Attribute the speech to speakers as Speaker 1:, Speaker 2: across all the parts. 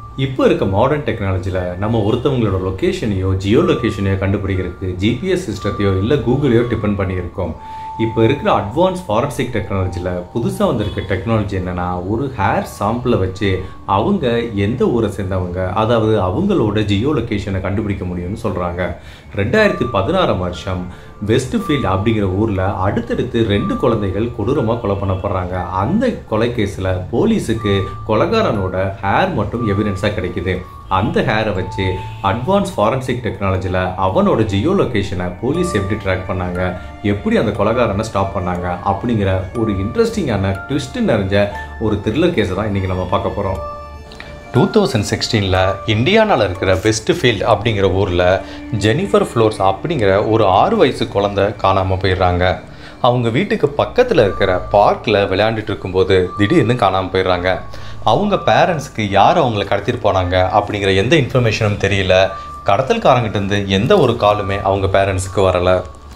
Speaker 1: இப்போ இருக்க மாடர்ன் டெக்னாலஜியில் நம்ம ஒருத்தவங்களோட லொக்கேஷனையோ ஜியோ லொக்கேஷனையோ கண்டுபிடிக்கிறதுக்கு ஜிபிஎஸ் சிஸ்டத்தையோ இல்லை கூகுளையோ டிபெண்ட் பண்ணியிருக்கோம் இப்போ இருக்கிற அட்வான்ஸ் ஃபாரன்சிக் டெக்னாலஜியில் புதுசாக வந்திருக்க டெக்னாலஜி என்னென்னா ஒரு ஹேர் சாம்பிளை வச்சு அவங்க எந்த ஊரை சேர்ந்தவங்க அதாவது அவங்களோட ஜியோ லொக்கேஷனை கண்டுபிடிக்க முடியும்னு சொல்கிறாங்க ரெண்டாயிரத்தி பதினாறாம் வருஷம் வெஸ்ட் ஃபீல்ட் அப்படிங்கிற ஊரில் அடுத்தடுத்து ரெண்டு குழந்தைகள் கொடூரமாக கொலை பண்ணப்படுறாங்க அந்த கொலை கேஸில் போலீஸுக்கு கொலைகாரனோட ஹேர் மட்டும் எவிடன்ஸாக கிடைக்குது அந்த ஹேரை வச்சு அட்வான்ஸ் ஃபாரன்சிக் டெக்னாலஜியில் அவனோட ஜியோ லொக்கேஷனை போலீஸ் எப்படி ட்ராக் பண்ணாங்க எப்படி அந்த கொலைகாரனை ஸ்டாப் பண்ணாங்க அப்படிங்கிற ஒரு இன்ட்ரெஸ்டிங்கான ட்விஸ்ட் நிறைஞ்ச ஒரு த்ரில்லர் கேஸை தான் இன்றைக்கி நம்ம பார்க்க போகிறோம் டூ தௌசண்ட் சிக்ஸ்டீனில் இந்தியானாவில் இருக்கிற வெஸ்ட் ஃபீல்ட் அப்படிங்கிற ஊரில் ஜெனிஃபர் ஃப்ளோர்ஸ் அப்படிங்கிற ஒரு ஆறு வயசு குழந்தை காணாமல் போயிடுறாங்க அவங்க வீட்டுக்கு பக்கத்தில் இருக்கிற பார்க்கில் விளையாண்டுட்டு இருக்கும்போது திடீர்னு காணாமல் போயிடுறாங்க அவங்க பேரண்ட்ஸுக்கு யார் அவங்கள கடத்திட்டு போனாங்க அப்படிங்கிற எந்த இன்ஃபர்மேஷனும் தெரியல கடத்தல்காரங்கிட்ட இருந்து எந்த ஒரு காலுமே அவங்க பேரண்ட்ஸுக்கு வரலை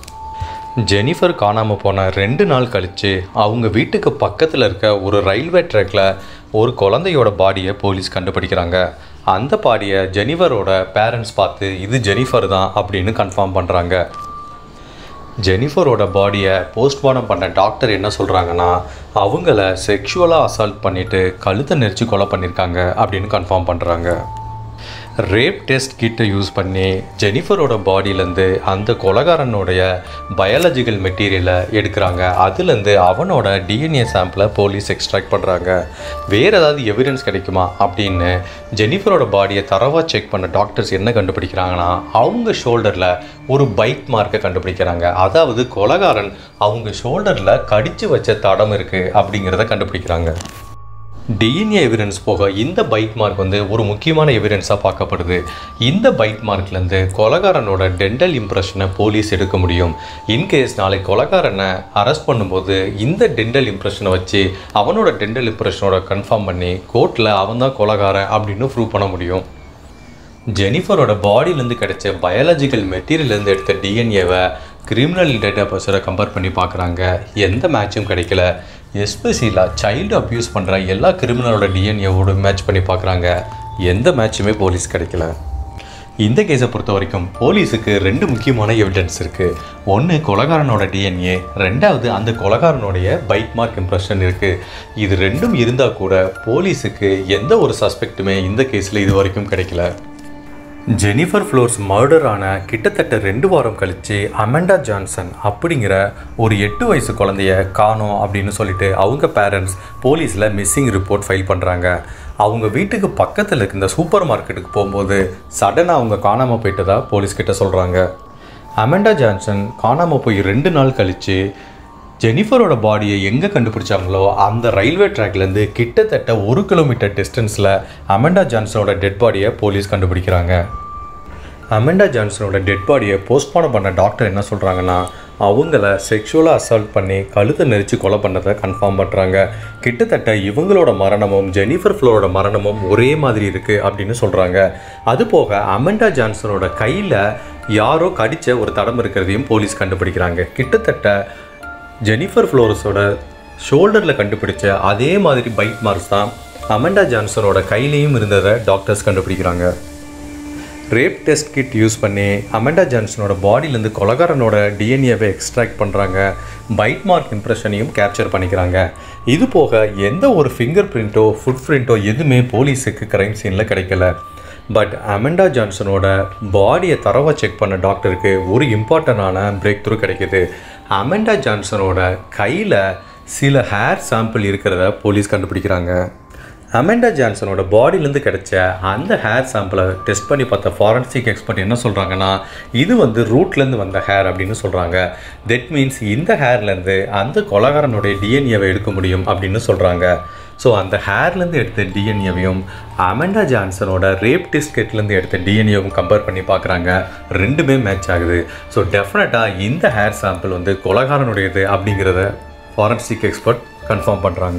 Speaker 1: ஜெனிஃபர் காணாமல் போன ரெண்டு நாள் கழித்து அவங்க வீட்டுக்கு பக்கத்தில் இருக்க ஒரு ரயில்வே ட்ராக்கில் ஒரு குழந்தையோட பாடியை போலீஸ் கண்டுபிடிக்கிறாங்க அந்த பாடியை ஜெனிஃபரோட பேரண்ட்ஸ் பார்த்து இது ஜெனிஃபர் தான் அப்படின்னு கன்ஃபார்ம் பண்ணுறாங்க ஜெனிஃபரோட பாடியை போஸ்ட்மார்ட்டம் பண்ண டாக்டர் என்ன சொல்கிறாங்கன்னா அவங்கள செக்ஷுவலாக அசால்ட் பண்ணிவிட்டு கழுத்தை நெரிச்சு கொலை பண்ணியிருக்காங்க அப்படின்னு கன்ஃபார்ம் பண்ணுறாங்க ரேப் டெஸ்ட் கிட்டை யூஸ் பண்ணி ஜெனிஃபரோட பாடியிலேருந்து அந்த கொலகாரனுடைய பயாலஜிக்கல் மெட்டீரியலை எடுக்கிறாங்க அதுலேருந்து அவனோட டிஎன்ஏ சாம்பிளை போலீஸ் எக்ஸ்ட்ராக்ட் பண்ணுறாங்க வேறு ஏதாவது எவிடன்ஸ் கிடைக்குமா அப்படின்னு ஜெனிஃபரோட பாடியை தரவாக செக் பண்ண டாக்டர்ஸ் என்ன கண்டுபிடிக்கிறாங்கன்னா அவங்க ஷோல்டரில் ஒரு பைட் மார்க்கை கண்டுபிடிக்கிறாங்க அதாவது கொலகாரன் அவங்க ஷோல்டரில் கடிச்சு வச்ச தடம் இருக்குது அப்படிங்கிறத கண்டுபிடிக்கிறாங்க டிஎன்ஏ எவிடன்ஸ் போக இந்த பைட் மார்க் வந்து ஒரு முக்கியமான எவிடன்ஸாக பார்க்கப்படுது இந்த பைட் மார்க்லேருந்து கொலகாரனோட டென்டல் இம்ப்ரெஷனை போலீஸ் எடுக்க முடியும் இன்கேஸ் நாளைக்கு கொலகாரனை அரெஸ்ட் பண்ணும்போது இந்த டென்டல் இம்ப்ரெஷனை வச்சு அவனோட டென்டல் இம்ப்ரெஷனோட கன்ஃபார்ம் பண்ணி கோர்ட்டில் அவன் தான் கொலகாரன் அப்படின்னு ப்ரூவ் பண்ண முடியும் ஜெனிஃபரோட பாடியிலேருந்து கிடைச்ச பயாலஜிக்கல் மெட்டீரியல்லேருந்து எடுத்த டிஎன்ஏவை கிரிமினல் டேட்டா பேஸோட கம்பேர் பண்ணி பார்க்குறாங்க எந்த மேட்சும் கிடைக்கல எஸ்பெஷலாக சைல்டு அப்யூஸ் பண்ணுற எல்லா கிரிமினலோட டிஎன்ஏவோடு மேட்ச் பண்ணி பார்க்குறாங்க எந்த மேட்சுமே போலீஸ் கிடைக்கல இந்த கேஸை பொறுத்த வரைக்கும் போலீஸுக்கு ரெண்டு முக்கியமான எவிடன்ஸ் இருக்குது ஒன்று கொலகாரனோட டிஎன்ஏ ரெண்டாவது அந்த கொலகாரனுடைய பைட் மார்க் இம்ப்ரெஷன் இருக்குது இது ரெண்டும் இருந்தால் கூட போலீஸுக்கு எந்த ஒரு சஸ்பெக்ட்டுமே இந்த கேஸில் இது வரைக்கும் கிடைக்கல ஜெனிஃபர் ஃப்ளோர்ஸ் மர்டர் ஆன கிட்டத்தட்ட ரெண்டு வாரம் கழித்து அமெண்டா ஜான்சன் அப்படிங்கிற ஒரு எட்டு வயசு குழந்தைய காணோம் அப்படின்னு சொல்லிட்டு அவங்க பேரண்ட்ஸ் போலீஸில் மிஸ்ஸிங் ரிப்போர்ட் ஃபைல் பண்ணுறாங்க அவங்க வீட்டுக்கு பக்கத்தில் இருக்க இந்த சூப்பர் மார்க்கெட்டுக்கு போகும்போது சடனாக அவங்க காணாமல் போயிட்டதா போலீஸ் கிட்ட சொல்கிறாங்க அமெண்டா ஜான்சன் காணாமல் போய் ரெண்டு நாள் கழித்து ஜெனிஃபரோட பாடியை எங்கே கண்டுபிடிச்சாங்களோ அந்த ரயில்வே ட்ராக்லேருந்து கிட்டத்தட்ட ஒரு கிலோமீட்டர் டிஸ்டன்ஸில் அமெண்டா ஜான்சனோட டெட் பாடியை போலீஸ் கண்டுபிடிக்கிறாங்க அமெண்டா ஜான்சனோட டெட் பாடியை போஸ்ட்மார்ட்டம் பண்ண டாக்டர் என்ன சொல்கிறாங்கன்னா அவங்கள செக்ஷுவலாக அசால்ட் பண்ணி கழுத்தை நெரிச்சு கொலை பண்ணதை கன்ஃபார்ம் பண்ணுறாங்க கிட்டத்தட்ட இவங்களோட மரணமும் ஜெனிஃபர் ஃப்ளோரோட மரணமும் ஒரே மாதிரி இருக்குது அப்படின்னு சொல்கிறாங்க அது போக அமெண்டா ஜான்சனோட கையில் யாரோ கடித்த ஒரு தடம் இருக்கிறதையும் போலீஸ் கண்டுபிடிக்கிறாங்க கிட்டத்தட்ட ஜெனிஃபர் ஃப்ளோரஸோட ஷோல்டரில் கண்டுபிடிச்ச அதே மாதிரி பைட் மார்க்ஸ் தான் அமெண்டா ஜான்சனோட கையிலையும் இருந்ததை டாக்டர்ஸ் கண்டுபிடிக்கிறாங்க ரேப் டெஸ்ட் கிட் யூஸ் பண்ணி அமெண்டா ஜான்சனோட பாடியிலேருந்து கொலகாரனோட டிஎன்ஏவை எக்ஸ்ட்ராக்ட் பண்ணுறாங்க பைட் மார்க் இம்ப்ரெஷனையும் கேப்சர் பண்ணிக்கிறாங்க இது போக எந்த ஒரு ஃபிங்கர் பிரிண்ட்டோ ஃபுட் பிரிண்ட்டோ எதுவுமே போலீஸுக்கு கிரைம் சீனில் கிடைக்கல பட் அமெண்டா ஜான்சனோட பாடியை தரவாக செக் பண்ண டாக்டருக்கு ஒரு இம்பார்ட்டண்டான பிரேக் த்ரூ கிடைக்கிது அமெண்டா ஜான்சனோட கையில் சில ஹேர் சாம்பிள் இருக்கிறத போலீஸ் கண்டுபிடிக்கிறாங்க அமெண்டா ஜான்சனோட பாடியிலேருந்து கிடைச்ச அந்த ஹேர் சாம்பிளை டெஸ்ட் பண்ணி பார்த்த ஃபாரன்சிக் எக்ஸ்பர்ட் என்ன சொல்கிறாங்கன்னா இது வந்து ரூட்லேருந்து வந்த ஹேர் அப்படின்னு சொல்கிறாங்க தட் மீன்ஸ் இந்த ஹேர்லேருந்து அந்த கொலகாரனுடைய டிஎன்ஏவை எடுக்க முடியும் அப்படின்னு சொல்கிறாங்க ஸோ அந்த ஹேர்லேருந்து எடுத்த டிஎன்ஏவையும் அமெண்டா ஜான்சனோட ரேப் டிஸ்கெட்லேருந்து எடுத்த டிஎன்ஏவும் கம்பேர் பண்ணி பார்க்குறாங்க ரெண்டுமே மேட்ச் ஆகுது ஸோ டெஃபினட்டாக இந்த ஹேர் சாம்பிள் வந்து கொலகாரனுடையது அப்படிங்கிறத ஃபாரன்சிக் எக்ஸ்பர்ட் கன்ஃபார்ம் பண்ணுறாங்க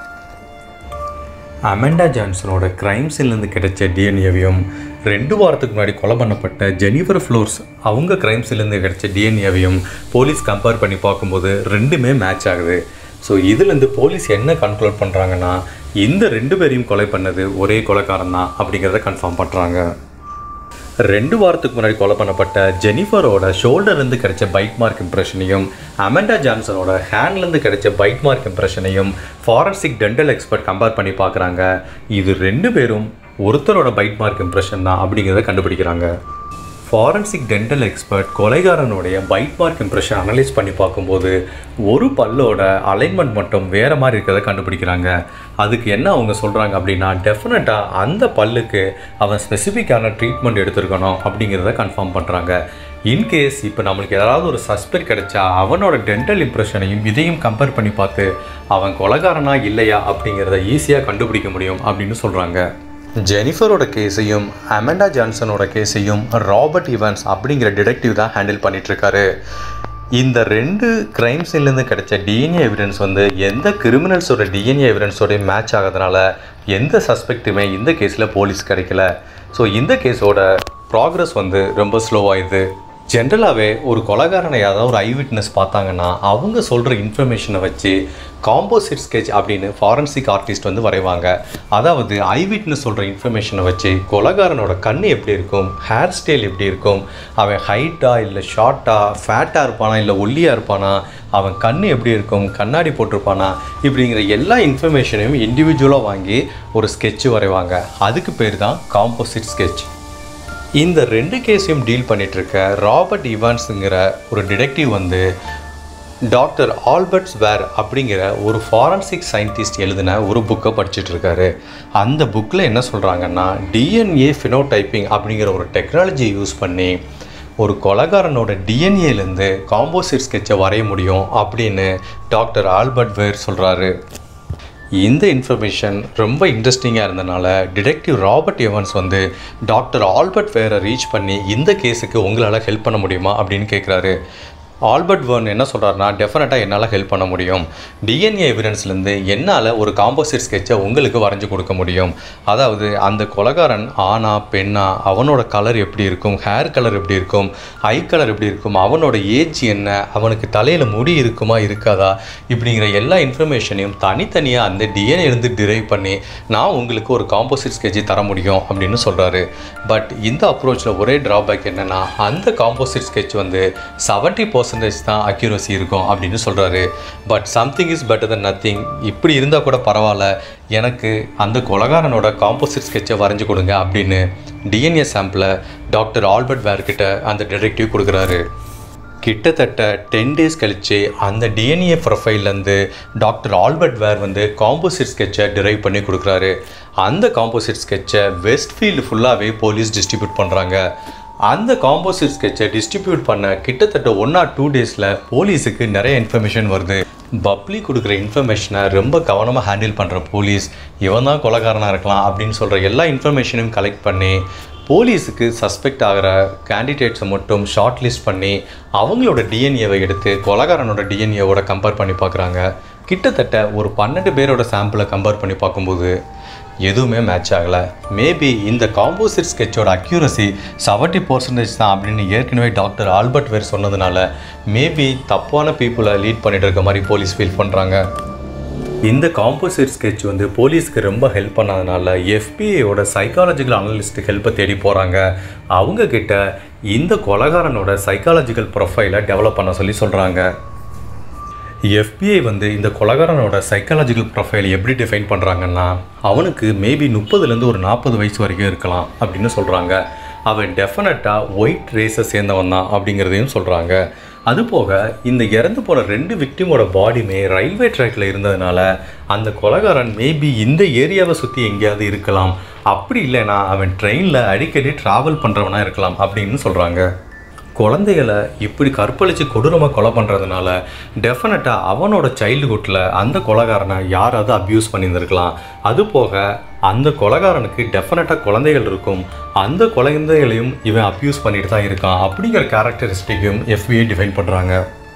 Speaker 1: அமெண்டா ஜான்சனோட கிரைம் சீன்லேருந்து கிடைச்ச டிஎன்ஏவையும் ரெண்டு வாரத்துக்கு முன்னாடி கொலை பண்ணப்பட்ட ஜெனிஃபர் ஃப்ளோர்ஸ் அவங்க கிரைம் சீன்லேருந்து கிடைச்ச டிஎன்ஏவையும் போலீஸ் கம்பேர் பண்ணி பார்க்கும்போது ரெண்டுமே மேட்ச் ஆகுது ஸோ இதுலேருந்து போலீஸ் என்ன கன்க்ளூட் பண்ணுறாங்கன்னா இந்த ரெண்டு பேரையும் கொலை பண்ணது ஒரே கொலைக்காரன் தான் அப்படிங்கிறத கன்ஃபார்ம் பண்ணுறாங்க ரெண்டு வாரத்துக்கு முன்னாடி கொலை பண்ணப்பட்ட ஜெனிஃபரோட ஷோல்டர்லேருந்து கிடைச்ச பைட் மார்க் இம்ப்ரெஷனையும் அமெண்டா ஜான்சனோட ஹேண்ட்லேருந்து கிடைச்ச பைட் மார்க் இம்ப்ரெஷனையும் ஃபாரன்சிக் டென்டல் எக்ஸ்பர்ட் கம்பேர் பண்ணி பார்க்குறாங்க இது ரெண்டு பேரும் ஒருத்தரோட பைட் மார்க் இம்ப்ரெஷன் தான் அப்படிங்கிறத கண்டுபிடிக்கிறாங்க ஃபாரன்சிக் டென்டல் எக்ஸ்பர்ட் கொலைகாரனுடைய பைட் மார்க் இம்ப்ரெஷன் அனலைஸ் பண்ணி பார்க்கும்போது ஒரு பல்லோட அலைன்மெண்ட் மட்டும் வேறு மாதிரி இருக்கிறத கண்டுபிடிக்கிறாங்க அதுக்கு என்ன அவங்க சொல்கிறாங்க அப்படின்னா டெஃபினட்டாக அந்த பல்லுக்கு அவன் ஸ்பெசிஃபிக்கான ட்ரீட்மெண்ட் எடுத்திருக்கணும் அப்படிங்கிறத கன்ஃபார்ம் பண்ணுறாங்க இன்கேஸ் இப்போ நம்மளுக்கு ஏதாவது ஒரு சஸ்பெக்ட் கிடைச்சா அவனோட டென்டல் இம்ப்ரெஷனையும் இதையும் கம்பேர் பண்ணி பார்த்து அவன் கொலைகாரனா இல்லையா அப்படிங்கிறத ஈஸியாக கண்டுபிடிக்க முடியும் அப்படின்னு சொல்கிறாங்க ஜெனிஃபரோட கேஸையும் அமெண்டா ஜான்சனோட கேஸையும் ராபர்ட் இவன்ஸ் அப்படிங்கிற டிடெக்டிவ் தான் ஹேண்டில் பண்ணிகிட்ருக்காரு இந்த ரெண்டு கிரைம் சீன்லேருந்து கிடைச்ச டிஎன்ஏ எவிடன்ஸ் வந்து எந்த கிரிமினல்ஸோட டிஎன்ஏ எவிடன்ஸோட மேட்ச் ஆகிறதுனால எந்த சஸ்பெக்ட்டுமே இந்த கேஸில் போலீஸ் கிடைக்கல ஸோ இந்த கேஸோட ப்ராக்ரஸ் வந்து ரொம்ப ஸ்லோவாகுது ஜென்ரலாகவே ஒரு கொலகாரனை யாராவது ஒரு ஐ விட்னஸ் பார்த்தாங்கன்னா அவங்க சொல்கிற இன்ஃபர்மேஷனை வச்சு காம்போசிட் ஸ்கெட்ச் அப்படின்னு ஃபாரன்சிக் ஆர்டிஸ்ட் வந்து வரைவாங்க அதாவது ஐ விட்னஸ் சொல்கிற இன்ஃபர்மேஷனை வச்சு கொலகாரனோட கண் எப்படி இருக்கும் ஹேர் ஸ்டைல் எப்படி இருக்கும் அவன் ஹைட்டா இல்லை ஷார்ட்டாக ஃபேட்டாக இருப்பானா இல்லை ஒல்லியாக இருப்பானா அவன் கண் எப்படி இருக்கும் கண்ணாடி போட்டிருப்பானா இப்படிங்கிற எல்லா இன்ஃபர்மேஷனையும் இண்டிவிஜுவலாக வாங்கி ஒரு ஸ்கெட்ச் வரைவாங்க அதுக்கு பேர் தான் காம்போசிட் ஸ்கெட்ச் இந்த ரெண்டு கேஸையும் டீல் பண்ணிட்டு இருக்க ராபர்ட் இவான்ஸுங்கிற ஒரு டிடெக்டிவ் வந்து டாக்டர் ஆல்பர்ட்ஸ் வேர் அப்படிங்கிற ஒரு ஃபாரன்சிக் சயின்டிஸ்ட் எழுதின ஒரு புக்கை படிச்சுட்டு இருக்காரு அந்த புக்கில் என்ன சொல்கிறாங்கன்னா டிஎன்ஏ ஃபினோடைப்பிங் அப்படிங்கிற ஒரு டெக்னாலஜியை யூஸ் பண்ணி ஒரு கொலகாரனோட டிஎன்ஏலேருந்து காம்போசிட் ஸ்கெட்சை வரைய முடியும் அப்படின்னு டாக்டர் ஆல்பர்ட் வேர் சொல்கிறாரு இந்த இன்ஃபர்மேஷன் ரொம்ப இன்ட்ரெஸ்டிங்காக இருந்தனால டிடெக்டிவ் ராபர்ட் எவன்ஸ் வந்து டாக்டர் ஆல்பர்ட் வேரை ரீச் பண்ணி இந்த கேஸுக்கு உங்களால் ஹெல்ப் பண்ண முடியுமா அப்படின்னு கேட்குறாரு ஆல்பர்ட் வேர்ன் என்ன சொல்கிறாருன்னா டெஃபினட்டாக என்னால் ஹெல்ப் பண்ண முடியும் டிஎன்ஏ எவிடன்ஸ்லேருந்து என்னால் ஒரு காம்போசிட் ஸ்கெட்சை உங்களுக்கு வரைஞ்சி கொடுக்க முடியும் அதாவது அந்த கொலகாரன் ஆணா பெண்ணா அவனோட கலர் எப்படி இருக்கும் ஹேர் கலர் எப்படி இருக்கும் ஐ கலர் எப்படி இருக்கும் அவனோட ஏஜ் என்ன அவனுக்கு தலையில் முடி இருக்குமா இருக்காதா இப்படிங்கிற எல்லா இன்ஃபர்மேஷனையும் தனித்தனியாக அந்த டிஎன்ஏ இருந்து டிரைவ் பண்ணி நான் உங்களுக்கு ஒரு காம்போசிட் ஸ்கெட்சை தர முடியும் அப்படின்னு சொல்கிறாரு பட் இந்த அப்ரோச்சில் ஒரே ட்ராபேக் என்னென்னா அந்த காம்போசிட் ஸ்கெட்ச் வந்து செவன்ட்டி பர்சன்டேஜ் தான் அக்யூரசி இருக்கும் அப்படின்னு சொல்கிறாரு but something is better than nothing இப்படி இருந்தால் கூட பரவாயில்ல எனக்கு அந்த கொலகாரனோட காம்போசிட் ஸ்கெட்சை வரைஞ்சி கொடுங்க அப்படின்னு டிஎன்ஏ சாம்பிளை டாக்டர் ஆல்பர்ட் வேர்கிட்ட அந்த டிடெக்டிவ் கொடுக்குறாரு கிட்டத்தட்ட டென் டேஸ் கழிச்சு அந்த டிஎன்ஏ ப்ரொஃபைல்லேருந்து டாக்டர் ஆல்பர்ட் வேர் வந்து காம்போசிட் ஸ்கெட்சை டிரைவ் பண்ணி கொடுக்குறாரு அந்த காம்போசிட் ஸ்கெட்சை வெஸ்ட் ஃபீல்டு ஃபுல்லாகவே போலீஸ் டிஸ்ட்ரிபியூட் பண்ணுறாங்க அந்த காம்போசிட் ஸ்கெட்சை டிஸ்ட்ரிபியூட் பண்ண கிட்டத்தட்ட ஒன் ஆர் டூ டேஸில் போலீஸுக்கு நிறைய இன்ஃபர்மேஷன் வருது பப்ளி கொடுக்குற இன்ஃபர்மேஷனை ரொம்ப கவனமாக ஹேண்டில் பண்ணுற போலீஸ் இவன் தான் கொலகாரனாக இருக்கலாம் அப்படின்னு சொல்கிற எல்லா இன்ஃபர்மேஷனையும் கலெக்ட் பண்ணி போலீஸுக்கு சஸ்பெக்ட் ஆகிற கேண்டிடேட்ஸை மட்டும் ஷார்ட் லிஸ்ட் பண்ணி அவங்களோட டிஎன்ஏவை எடுத்து கொலகாரனோட டிஎன்ஏவோட கம்பேர் பண்ணி பார்க்குறாங்க கிட்டத்தட்ட ஒரு பன்னெண்டு பேரோட சாம்பிளை கம்பேர் பண்ணி பார்க்கும்போது எதுவுமே மேட்ச் ஆகலை மேபி இந்த காம்போசிட் ஸ்கெட்சோட அக்யூரசி செவன்ட்டி பர்சன்டேஜ் தான் அப்படின்னு ஏற்கனவே டாக்டர் ஆல்பர்ட் வேர் சொன்னதுனால மேபி தப்பான பீப்புளை லீட் பண்ணிட்டு இருக்க மாதிரி போலீஸ் ஃபீல் பண்ணுறாங்க இந்த காம்போசிட் ஸ்கெட்ச் வந்து போலீஸ்க்கு ரொம்ப ஹெல்ப் பண்ணாதனால எஃபிஐயோட சைக்காலஜிக்கல் அனலிஸ்ட் ஹெல்ப்பை தேடி போகிறாங்க அவங்க கிட்ட இந்த கொலகாரனோட சைக்காலஜிக்கல் ப்ரொஃபைலை டெவலப் பண்ண சொல்லி சொல்கிறாங்க எஃபிஐ வந்து இந்த கொலகாரனோட சைக்காலஜிக்கல் ப்ரொஃபைல் எப்படி டிஃபைன் பண்ணுறாங்கன்னா அவனுக்கு மேபி முப்பதுலேருந்து ஒரு நாற்பது வயசு வரைக்கும் இருக்கலாம் அப்படின்னு சொல்கிறாங்க அவன் டெஃபினட்டாக ஒயிட் ரேஸை சேர்ந்தவன் தான் அப்படிங்கிறதையும் சொல்கிறாங்க அதுபோக இந்த இறந்து போன ரெண்டு விக்டிமோட பாடியுமே ரயில்வே ட்ராக்ல இருந்ததுனால அந்த கொலகாரன் மேபி இந்த ஏரியாவை சுற்றி எங்கேயாவது இருக்கலாம் அப்படி இல்லைன்னா அவன் ட்ரெயினில் அடிக்கடி ட்ராவல் பண்ணுறவனா இருக்கலாம் அப்படின்னு சொல்கிறாங்க குழந்தைகளை இப்படி கற்பழித்து கொடூரமாக கொலை பண்ணுறதுனால டெஃபினட்டாக அவனோட சைல்டுஹுட்டில் அந்த கொலகாரனை யாராவது அப்யூஸ் பண்ணியிருந்திருக்கலாம் அது போக அந்த கொலகாரனுக்கு டெஃபினட்டாக குழந்தைகள் இருக்கும் அந்த குழந்தைகளையும் இவன் அப்யூஸ் பண்ணிட்டு தான் இருக்கான் அப்படிங்கிற கேரக்டரிஸ்டிக்கும் எஃபிஐ டிஃபைன் பண்ணுறாங்க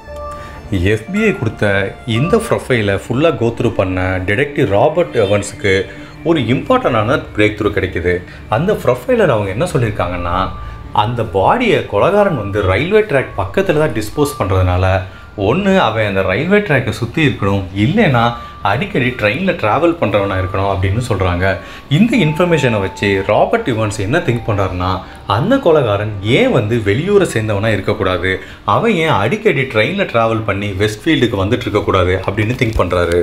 Speaker 1: எஃபிஐ கொடுத்த இந்த ப்ரொஃபைலை ஃபுல்லாக கோத்ரூ பண்ண டிடெக்டிவ் ராபர்ட் எவன்ஸுக்கு ஒரு இம்பார்ட்டண்டான பிரேக் த்ரூ கிடைக்குது அந்த ப்ரொஃபைலர் அவங்க என்ன சொல்லியிருக்காங்கன்னா அந்த பாடியை கொலகாரன் வந்து ரயில்வே ட்ராக் பக்கத்தில் தான் டிஸ்போஸ் பண்ணுறதுனால ஒன்று அவன் அந்த ரயில்வே ட்ராக்கை சுற்றி இருக்கணும் இல்லைன்னா அடிக்கடி ட்ரெயினில் ட்ராவல் பண்ணுறவனா இருக்கணும் அப்படின்னு சொல்கிறாங்க இந்த இன்ஃபர்மேஷனை வச்சு ராபர்ட் இவான்ஸ் என்ன திங்க் பண்ணுறாருன்னா அந்த கொலைகாரன் ஏன் வந்து வெளியூரை சேர்ந்தவனா இருக்கக்கூடாது அவன் ஏன் அடிக்கடி ட்ரெயினில் ட்ராவல் பண்ணி வெஸ்ட் ஃபீல்டுக்கு வந்துட்டு இருக்கக்கூடாது அப்படின்னு திங்க் பண்ணுறாரு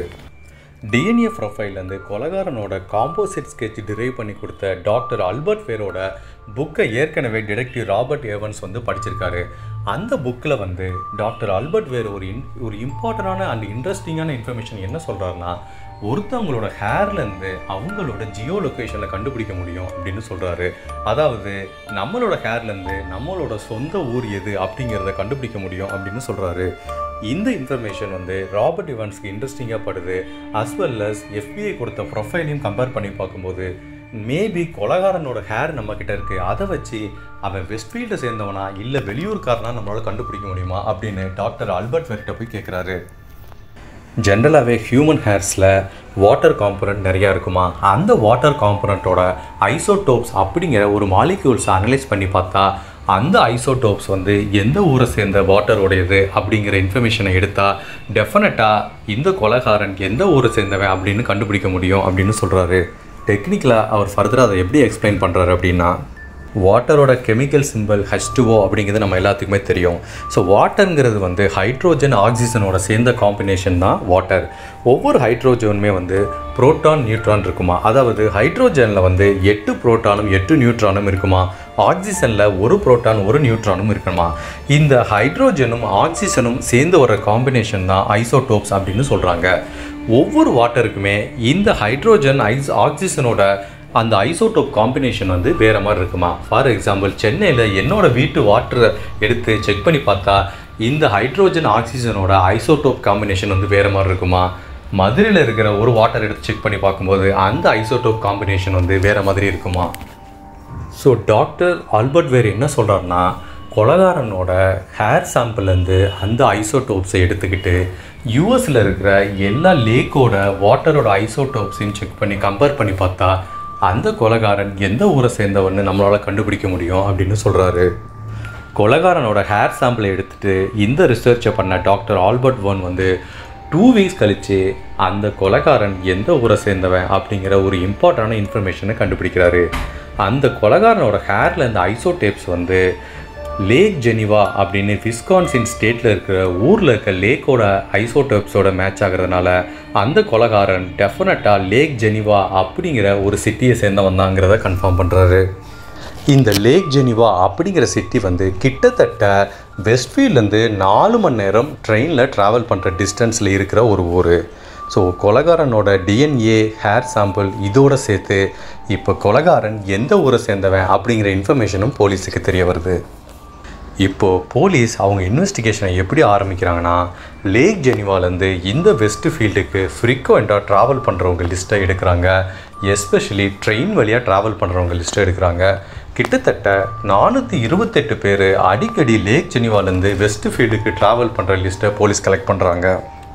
Speaker 1: டிஎன்ஏ ப்ரொஃபைல்லேருந்து கொலகாரனோட காம்போசிட் ஸ்கெட்ச் டிரைவ் பண்ணி கொடுத்த டாக்டர் அல்பர்ட் ஃபேரோட புக்கை ஏற்கனவே டிடெக்டிவ் ராபர்ட் ஏவன்ஸ் வந்து படிச்சிருக்காரு அந்த புக்கில் வந்து டாக்டர் அல்பர்ட் வேர் ஒரு இன் ஒரு இம்பார்ட்டண்டான அண்ட் இன்ட்ரெஸ்டிங்கான இன்ஃபர்மேஷன் என்ன சொல்கிறாருன்னா ஒருத்தவங்களோட ஹேர்லேருந்து அவங்களோட ஜியோ லொக்கேஷனில் கண்டுபிடிக்க முடியும் அப்படின்னு சொல்கிறாரு அதாவது நம்மளோட ஹேர்லேருந்து நம்மளோட சொந்த ஊர் எது அப்படிங்கிறத கண்டுபிடிக்க முடியும் அப்படின்னு சொல்கிறாரு இந்த இன்ஃபர்மேஷன் வந்து ராபர்ட் இவன்ஸ்க்கு இன்ட்ரெஸ்டிங்காக படுது அஸ் வெல் அஸ் எஃபிஐ கொடுத்த ப்ரொஃபைலையும் கம்பேர் பண்ணி பார்க்கும்போது மேபி கொலகாரனோட ஹேர் நம்ம கிட்ட இருக்கு அதை வச்சு அவன் வெஸ்ட்ஃபீல்டை சேர்ந்தவனா இல்லை வெளியூர்காரனா நம்மளால கண்டுபிடிக்க முடியுமா அப்படின்னு டாக்டர் ஆல்பர்ட் வெர்கிட்ட போய் கேட்குறாரு ஜென்ரலாகவே ஹியூமன் ஹேர்ஸில் வாட்டர் காம்பனண்ட் நிறையா இருக்குமா அந்த வாட்டர் காம்பனண்ட்டோட ஐசோடோப்ஸ் அப்படிங்கிற ஒரு மாலிக்யூல்ஸை அனலைஸ் பண்ணி பார்த்தா அந்த ஐசோடோப்ஸ் வந்து எந்த ஊரை சேர்ந்த வாட்டரோடையது அப்படிங்கிற இன்ஃபர்மேஷனை எடுத்தால் டெஃபினட்டாக இந்த கொலகாரன் எந்த ஊரை சேர்ந்தவன் அப்படின்னு கண்டுபிடிக்க முடியும் அப்படின்னு சொல்கிறாரு டெக்னிக்கலாக அவர் ஃபர்தராக அதை எப்படி எக்ஸ்பிளைன் பண்ணுறாரு அப்படின்னா வாட்டரோட கெமிக்கல் சிம்பிள் ஹெச் டூஓ அப்படிங்கிறது நம்ம எல்லாத்துக்குமே தெரியும் ஸோ வாட்டருங்கிறது வந்து ஹைட்ரோஜன் ஆக்சிஜனோட சேர்ந்த காம்பினேஷன் தான் வாட்டர் ஒவ்வொரு ஹைட்ரோஜனுமே வந்து புரோட்டான் நியூட்ரான் இருக்குமா அதாவது ஹைட்ரோஜனில் வந்து எட்டு புரோட்டானும் எட்டு நியூட்ரானும் இருக்குமா ஆக்சிஜனில் ஒரு புரோட்டான் ஒரு நியூட்ரானும் இருக்குமா இந்த ஹைட்ரோஜனும் ஆக்சிஜனும் சேர்ந்து வர காம்பினேஷன் தான் ஐசோடோப்ஸ் அப்படின்னு சொல்கிறாங்க ஒவ்வொரு வாட்டருக்குமே இந்த ஹைட்ரோஜன் ஐஸ் ஆக்சிஜனோட அந்த ஐசோடோப் காம்பினேஷன் வந்து வேறு மாதிரி இருக்குமா ஃபார் எக்ஸாம்பிள் சென்னையில் என்னோட வீட்டு வாட்டரை எடுத்து செக் பண்ணி பார்த்தா இந்த ஹைட்ரோஜன் ஆக்சிஜனோட ஐசோடோப் காம்பினேஷன் வந்து வேறு மாதிரி இருக்குமா மதுரையில் இருக்கிற ஒரு வாட்டர் எடுத்து செக் பண்ணி பார்க்கும்போது அந்த ஐசோடோப் காம்பினேஷன் வந்து வேறு மாதிரி இருக்குமா ஸோ டாக்டர் ஆல்பர்ட் வேர் என்ன சொல்கிறாருன்னா கொலகாரனோட ஹேர் சாம்பிள்லேருந்து அந்த ஐசோடோப்ஸை எடுத்துக்கிட்டு யூஎஸில் இருக்கிற எல்லா லேக்கோட வாட்டரோட ஐசோடோப்ஸையும் செக் பண்ணி கம்பேர் பண்ணி பார்த்தா அந்த கொலகாரன் எந்த ஊரை சேர்ந்தவன்னு நம்மளால் கண்டுபிடிக்க முடியும் அப்படின்னு சொல்கிறாரு கொலகாரனோட ஹேர் சாம்பிளை எடுத்துகிட்டு இந்த ரிசர்ச்சை பண்ண டாக்டர் ஆல்பர்ட் ஒன் வந்து டூ வீக்ஸ் கழித்து அந்த கொலகாரன் எந்த ஊரை சேர்ந்தவன் அப்படிங்கிற ஒரு இம்பார்ட்டண்டான இன்ஃபர்மேஷனை கண்டுபிடிக்கிறாரு அந்த கொலகாரனோட ஹேரில் இந்த ஐசோடேப்ஸ் வந்து லேக் ஜெனிவா அப்படின்னு விஸ்கான்சின் ஸ்டேட்டில் இருக்கிற ஊரில் இருக்க லேக்கோட ஐசோடோப்ஸோட மேட்ச் ஆகிறதுனால அந்த கொலகாரன் டெஃபினட்டாக லேக் ஜெனிவா அப்படிங்கிற ஒரு சிட்டியை சேர்ந்தவன் தாங்கிறத கன்ஃபார்ம் பண்ணுறாரு இந்த லேக் ஜெனிவா அப்படிங்கிற சிட்டி வந்து கிட்டத்தட்ட வெஸ்ட்ஃபீல்ட்லேருந்து நாலு மணி நேரம் ட்ரெயினில் ட்ராவல் பண்ணுற டிஸ்டன்ஸில் இருக்கிற ஒரு ஊர் ஸோ கொலகாரனோட டிஎன்ஏ ஹேர் சாம்பிள் இதோட சேர்த்து இப்போ கொலகாரன் எந்த ஊரை சேர்ந்தவன் அப்படிங்கிற இன்ஃபர்மேஷனும் போலீஸுக்கு தெரிய வருது இப்போது போலீஸ் அவங்க இன்வெஸ்டிகேஷனை எப்படி ஆரம்பிக்கிறாங்கன்னா லேக் ஜெனிவாலேருந்து இந்த வெஸ்ட் ஃபீல்டுக்கு ஃப்ரீக்வெண்ட்டாக ட்ராவல் பண்ணுறவங்க லிஸ்ட்டை எடுக்கிறாங்க எஸ்பெஷலி ட்ரெயின் வழியாக ட்ராவல் பண்ணுறவங்க லிஸ்ட்டை எடுக்கிறாங்க கிட்டத்தட்ட நானூற்றி இருபத்தெட்டு பேர் அடிக்கடி லேக் ஜெனிவாலேருந்து வெஸ்ட் ஃபீல்டுக்கு ட்ராவல் பண்ணுற லிஸ்ட்டை போலீஸ் கலெக்ட் பண்ணுறாங்க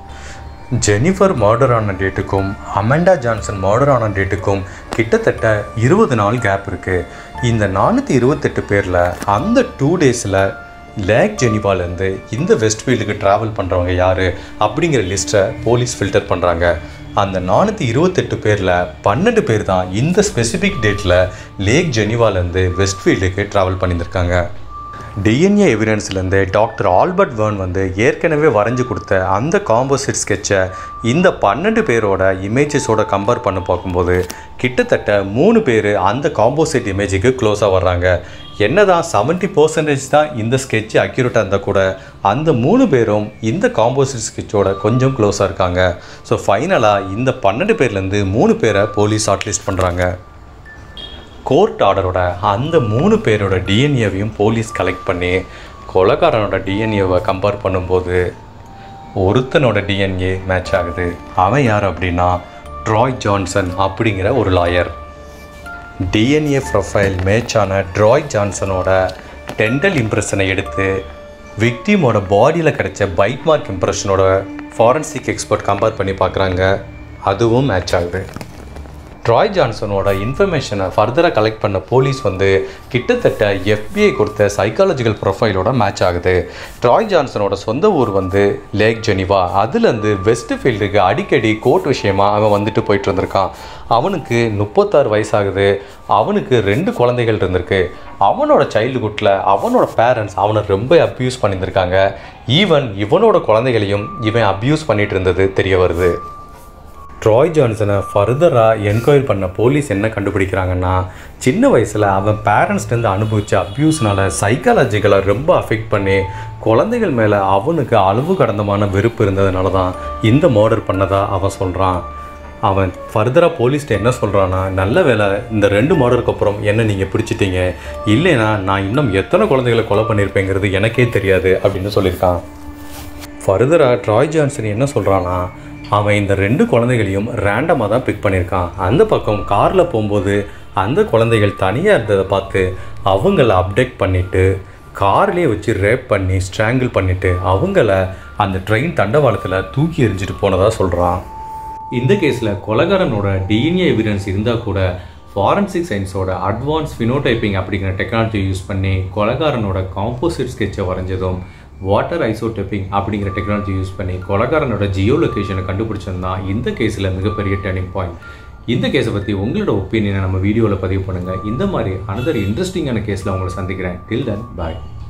Speaker 1: ஜெனிஃபர் மர்டர் ஆன டேட்டுக்கும் அமெண்டா ஜான்சன் மர்டர் ஆன டேட்டுக்கும் கிட்டத்தட்ட இருபது நாள் கேப் இருக்குது இந்த நானூற்றி இருபத்தெட்டு பேரில் அந்த டூ டேஸில் லேக் ஜெனிவாலேருந்து இந்த வெஸ்ட் ஃபீல்டுக்கு ட்ராவல் பண்ணுறவங்க யார் அப்படிங்கிற லிஸ்ட்டை போலீஸ் ஃபில்டர் பண்ணுறாங்க அந்த நானூற்றி இருபத்தெட்டு பேரில் பன்னெண்டு பேர் தான் இந்த ஸ்பெசிஃபிக் டேட்டில் லேக் ஜெனிவாலேருந்து வெஸ்ட் ஃபீல்டுக்கு ட்ராவல் பண்ணியிருந்திருக்காங்க டிஎன்ஏ எவிடன்ஸ்லேருந்து டாக்டர் ஆல்பர்ட் வேர்ன் வந்து ஏற்கனவே வரைஞ்சு கொடுத்த அந்த காம்போசிட் ஸ்கெட்சை இந்த பன்னெண்டு பேரோட இமேஜஸோட கம்பேர் பண்ண பார்க்கும்போது கிட்டத்தட்ட மூணு பேர் அந்த காம்போசிட் இமேஜுக்கு க்ளோஸாக வர்றாங்க என்னதான் செவன்ட்டி பர்சன்டேஜ் தான் இந்த ஸ்கெட்ச் அக்யூரேட்டாக இருந்தால் கூட அந்த மூணு பேரும் இந்த காம்போசிட் ஸ்கெட்சோட கொஞ்சம் க்ளோஸாக இருக்காங்க ஸோ ஃபைனலாக இந்த பன்னெண்டு பேர்லேருந்து மூணு பேரை போலீஸ் ஷார்ட்லிஸ்ட் பண்ணுறாங்க கோர்ட் ஆர்டரோட அந்த மூணு பேரோட டிஎன்ஏவையும் போலீஸ் கலெக்ட் பண்ணி கொலைக்காரனோட டிஎன்ஏவை கம்பேர் பண்ணும்போது ஒருத்தனோட டிஎன்ஏ மேட்ச் ஆகுது அவன் யார் அப்படின்னா ட்ராய் ஜான்சன் அப்படிங்கிற ஒரு லாயர் டிஎன்ஏ ப்ரொஃபைல் மேட்சான ட்ராய் ஜான்சனோட டென்டல் இம்ப்ரெஷனை எடுத்து விக்டிமோட பாடியில் கிடைச்ச பைட் மார்க் இம்ப்ரெஷனோட ஃபாரன்சிக் எக்ஸ்பர்ட் கம்பேர் பண்ணி பார்க்குறாங்க அதுவும் மேட்ச் ஆகுது ட்ராய் ஜான்சனோட இன்ஃபர்மேஷனை ஃபர்தராக கலெக்ட் பண்ண போலீஸ் வந்து கிட்டத்தட்ட எஃபிஐ கொடுத்த சைக்காலஜிக்கல் ப்ரொஃபைலோட மேட்ச் ஆகுது ட்ராய் ஜான்சனோட சொந்த ஊர் வந்து லேக் ஜெனிவா அதுலேருந்து வெஸ்ட் ஃபீல்டுக்கு அடிக்கடி கோர்ட் விஷயமா அவன் வந்துட்டு போயிட்டு இருந்திருக்கான் அவனுக்கு முப்பத்தாறு வயசாகுது அவனுக்கு ரெண்டு குழந்தைகள் இருந்திருக்கு அவனோட சைல்டுஹுட்டில் அவனோட பேரண்ட்ஸ் அவனை ரொம்ப அப்யூஸ் பண்ணியிருந்திருக்காங்க ஈவன் இவனோட குழந்தைகளையும் இவன் அப்யூஸ் பண்ணிட்டு இருந்தது தெரிய வருது ட்ராய் ஜான்சனை ஃபர்தராக என்கொயரி பண்ண போலீஸ் என்ன கண்டுபிடிக்கிறாங்கன்னா சின்ன வயசில் அவன் பேரண்ட்ஸ்லேருந்து அனுபவித்த அப்யூஸ்னால சைக்காலஜிக்கலாக ரொம்ப அஃபெக்ட் பண்ணி குழந்தைகள் மேலே அவனுக்கு அளவு கடந்தமான வெறுப்பு இருந்ததுனால தான் இந்த மர்டர் பண்ணதா அவன் சொல்கிறான் அவன் ஃபர்தராக போலீஸ்ட்ட என்ன சொல்கிறான்னா நல்ல வேலை இந்த ரெண்டு மர்டருக்கு அப்புறம் என்ன நீங்கள் பிடிச்சிட்டீங்க இல்லைனா நான் இன்னும் எத்தனை குழந்தைகளை கொலை பண்ணியிருப்பேங்கிறது எனக்கே தெரியாது அப்படின்னு சொல்லியிருக்கான் ஃபர்தராக ட்ராய் ஜான்சன் என்ன சொல்கிறான்னா அவன் இந்த ரெண்டு குழந்தைகளையும் ரேண்டமாக தான் பிக் பண்ணியிருக்கான் அந்த பக்கம் காரில் போகும்போது அந்த குழந்தைகள் தனியாக இருந்ததை பார்த்து அவங்கள அப்டேட் பண்ணிவிட்டு கார்லேயே வச்சு ரேப் பண்ணி ஸ்ட்ராங்கிள் பண்ணிவிட்டு அவங்கள அந்த ட்ரெயின் தண்டவாளத்தில் தூக்கி எறிஞ்சிட்டு போனதாக சொல்கிறான் இந்த கேஸில் கொலகாரனோட டிஎன்ஏ எவிடன்ஸ் இருந்தால் கூட ஃபாரன்சிக் சயின்ஸோட அட்வான்ஸ் ஃபினோடைப்பிங் அப்படிங்கிற டெக்னாலஜி யூஸ் பண்ணி கொலகாரனோட காம்போசிட் ஸ்கெட்சை வரைஞ்சதும் வாட்டர் ஐசோடெப்பிங் அப்படிங்கிற டெக்னாலஜி யூஸ் பண்ணி கொலகாரனோட ஜியோ லொக்கேஷனை கண்டுபிடிச்சதுனா இந்த கேஸில் மிகப்பெரிய டர்னிங் பாயிண்ட் இந்த கேஸை பற்றி உங்களோட ஒப்பீனியனை நம்ம வீடியோவில் பதிவு பண்ணுங்கள் இந்த மாதிரி அனதர் இன்ட்ரெஸ்டிங்கான கேஸில் உங்களை சந்திக்கிறேன் டில் தென் பாய்